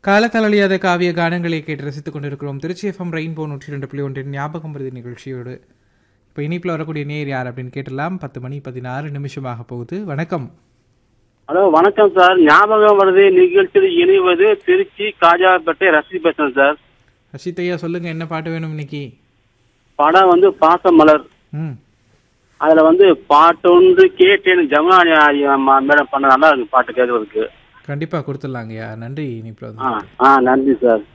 காலத்தளழியாத காவிய கானங்களை கேட்டு ரசித்துக் கொண்டிருக்கிறோம் திருச்சி எஃப்எம் ரெயின்போ நூற்றி ரெண்டு புள்ளி ஒன்றின் ஞாபகம் வருது நிகழ்ச்சியோடு இப்போ இனிப்பில் வரக்கூடிய நேர் யார் அப்படின்னு கேட்டலாம் பத்து மணி பதினாறு நிமிஷமாக போகுது வணக்கம் ஹலோ வணக்கம் சார் ஞாபகம் வருது நிகழ்ச்சியில் இணைவது திருச்சி காஜாப்பேட்டை ரசி பேசுறேன் சார் ரஷித் ஐயா சொல்லுங்க என்ன பாட்டு வேணும் இன்னைக்கு படம் வந்து பாசமலர் ம் அதுல வந்து பாட்டு ஒன்று கேட்டேன் ஜமுனா மேடம் பண்ண நல்லா இருக்கு பாட்டு கேட்கறதுக்கு கண்டிப்பாக கொடுத்துடலாங்கய்யா நன்றி இனிப்பில் ஆ வந்து ஆ நன்றி சார்